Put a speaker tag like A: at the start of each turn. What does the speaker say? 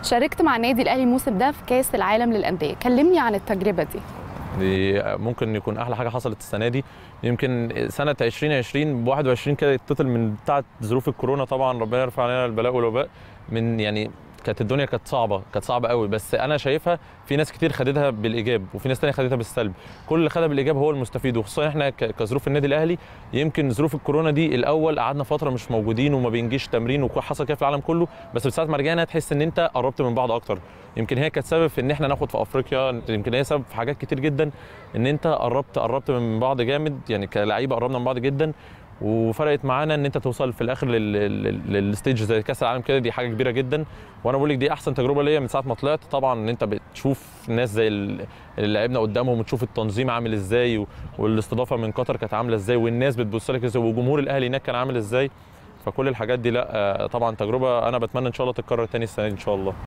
A: شاركت مع النادي الاهلي الموسم ده في كاس العالم للانديه كلمني عن التجربه دي
B: دي ممكن يكون احلى حاجه حصلت السنه دي يمكن سنه 2020 ب 21 كده يتطل من بتاعه ظروف الكورونا طبعا ربنا يرفع علينا البلاء والوباء من يعني كانت الدنيا كانت صعبه كانت صعبه قوي بس انا شايفها في ناس كتير خدتها بالايجاب وفي ناس تانية خدتها بالسلب كل اللي خدها بالايجاب هو المستفيد وخصوصا احنا كظروف النادي الاهلي يمكن ظروف الكورونا دي الاول قعدنا فتره مش موجودين وما بينجيش تمرين وحصل كده في العالم كله بس ساعه ما رجعنا تحس ان انت قربت من بعض اكتر يمكن هي كانت سبب في ان احنا ناخد في افريقيا يمكن هي سبب في حاجات كتير جدا ان انت قربت قربت من بعض جامد يعني كلعيبه قربنا من بعض جدا وفرقت معانا ان انت توصل في الاخر للستيج زي كاس العالم كده دي حاجه كبيره جدا وانا بقول لك دي احسن تجربه ليا من ساعه ما طلعت طبعا ان انت بتشوف ناس زي اللي لعبنا قدامهم وتشوف التنظيم عامل ازاي والاستضافه من قطر كانت عامله ازاي والناس بتبص لك ازاي وجمهور الاهلي هناك كان عامل ازاي فكل الحاجات دي لا طبعا تجربه انا بتمنى ان شاء الله تتكرر تاني السنه دي ان شاء الله